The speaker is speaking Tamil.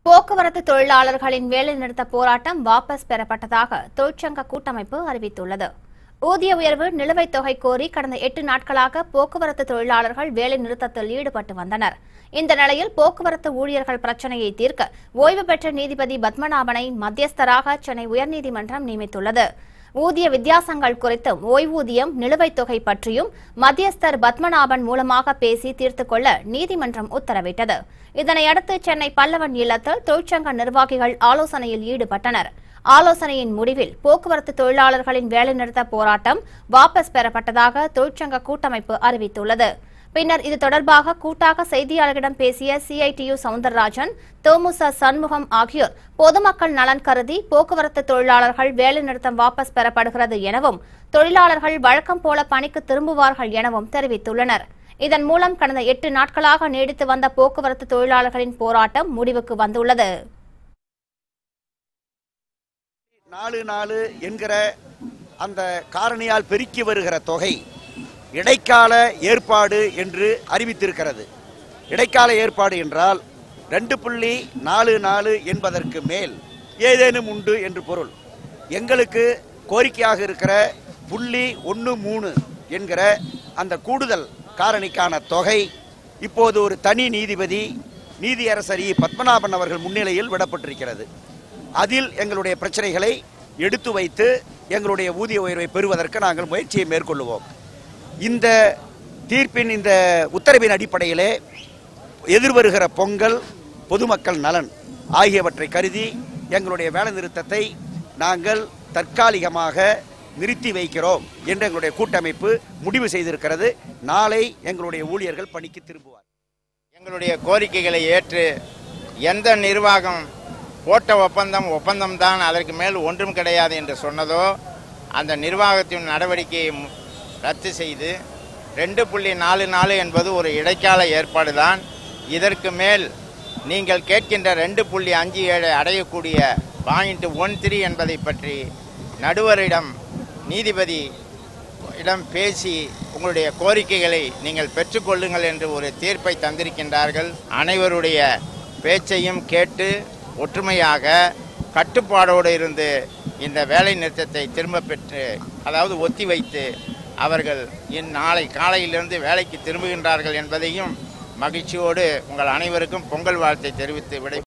போக்குவரத்து தொழிலாளர்களின் வேலைநிறுத்த போராட்டம் வாபஸ் பெறப்பட்டதாக தொழிற்சங்க கூட்டமைப்பு அறிவித்துள்ளது ஊதிய உயர்வு நிலுவைத் தொகை கோரி கடந்த எட்டு நாட்களாக போக்குவரத்து தொழிலாளர்கள் வேலை நிறுத்தத்தில் ஈடுபட்டு வந்தனர் இந்த நிலையில் போக்குவரத்து ஊழியர்கள் பிரச்சினையை தீர்க்க ஓய்வு பெற்ற நீதிபதி பத்மநாபனை மத்தியஸ்தராக சென்னை உயர்நீதிமன்றம் நியமித்துள்ளது ஊதிய வித்தியாசங்கள் குறித்தும் ஓய்வூதியம் நிலுவைத் தொகை பற்றியும் மத்தியஸ்தர் பத்மநாபன் மூலமாக பேசி தீர்த்துக் கொள்ள நீதிமன்றம் உத்தரவிட்டது இதனையடுத்து சென்னை பல்லவன் இல்லத்தில் தொழிற்சங்க நிர்வாகிகள் ஆலோசனையில் ஈடுபட்டனர் ஆலோசனையின் முடிவில் போக்குவரத்து தொழிலாளர்களின் வேலைநிறுத்த போராட்டம் வாபஸ் பெறப்பட்டதாக தொழிற்சங்க கூட்டமைப்பு அறிவித்துள்ளது பின்னர் இது தொடர்பாக கூட்டாக செய்தியாளர்களிடம் பேசிய சிஐடியு சவுந்தரராஜன் தோமுச சண்முகம் ஆகியோர் பொதுமக்கள் நலன் கருதி போக்குவரத்து தொழிலாளர்கள் வேலைநிறுத்தம் வாபஸ் பெறப்படுகிறது எனவும் தொழிலாளர்கள் வழக்கம் போல பணிக்கு திரும்புவார்கள் எனவும் தெரிவித்துள்ளனர் இதன் மூலம் கடந்த எட்டு நாட்களாக நீடித்து வந்த போக்குவரத்து தொழிலாளர்களின் போராட்டம் முடிவுக்கு வந்துள்ளது நாலு நாலு என்கிற அந்த காரணியால் பெருக்கி வருகிற தொகை இடைக்கால ஏற்பாடு என்று அறிவித்திருக்கிறது இடைக்கால ஏற்பாடு என்றால் ரெண்டு புள்ளி நாலு நாலு என்பதற்கு மேல் ஏதேனும் உண்டு என்று பொருள் எங்களுக்கு கோரிக்கையாக இருக்கிற புள்ளி ஒன்று மூணு என்கிற அந்த கூடுதல் காரணிக்கான தொகை இப்போது ஒரு தனி நீதிபதி நீதியரசர் இ பத்மநாபன் அவர்கள் முன்னிலையில் விடப்பட்டிருக்கிறது அதில் எங்களுடைய பிரச்சனைகளை எடுத்து வைத்து எங்களுடைய ஊதிய உயர்வை பெறுவதற்கு நாங்கள் முயற்சியை மேற்கொள்ளுவோம் இந்த தீர்ப்பின் இந்த உத்தரவின் அடிப்படையிலே எதிர்வருகிற பொங்கல் பொதுமக்கள் நலன் ஆகியவற்றை கருதி எங்களுடைய வேலை நிறுத்தத்தை நாங்கள் தற்காலிகமாக நிறுத்தி வைக்கிறோம் என்று எங்களுடைய கூட்டமைப்பு முடிவு செய்திருக்கிறது நாளை எங்களுடைய ஊழியர்கள் பணிக்கு திரும்புவார் எங்களுடைய கோரிக்கைகளை ஏற்று எந்த நிர்வாகம் போட்ட ஒப்பந்தம் ஒப்பந்தம்தான் அதற்கு மேல் ஒன்றும் கிடையாது என்று சொன்னதோ அந்த நிர்வாகத்தின் நடவடிக்கையை மு- ரத்து செய்து ரெண்டு புள்ளி நாலு நாலு என்பது ஒரு இடைக்கால ஏற்பாடு தான் இதற்கு மேல் நீங்கள் கேட்கின்ற ரெண்டு புள்ளி அஞ்சு ஏழை அடையக்கூடிய பாயிண்ட் ஒன் த்ரீ என்பதை பற்றி நடுவரிடம் நீதிபதி இடம் பேசி உங்களுடைய கோரிக்கைகளை நீங்கள் பெற்றுக்கொள்ளுங்கள் என்று ஒரு தீர்ப்பை தந்திருக்கின்றார்கள் அனைவருடைய பேச்சையும் கேட்டு ஒற்றுமையாக கட்டுப்பாடோடு இருந்து இந்த வேலை நிறுத்தத்தை திரும்ப பெற்று அதாவது ஒத்தி வைத்து அவர்கள் இன் நாளை காலையிலிருந்து வேலைக்கு திரும்புகின்றார்கள் என்பதையும் மகிழ்ச்சியோடு உங்கள் அனைவருக்கும் பொங்கல் வாழ்த்தை தெரிவித்து விடை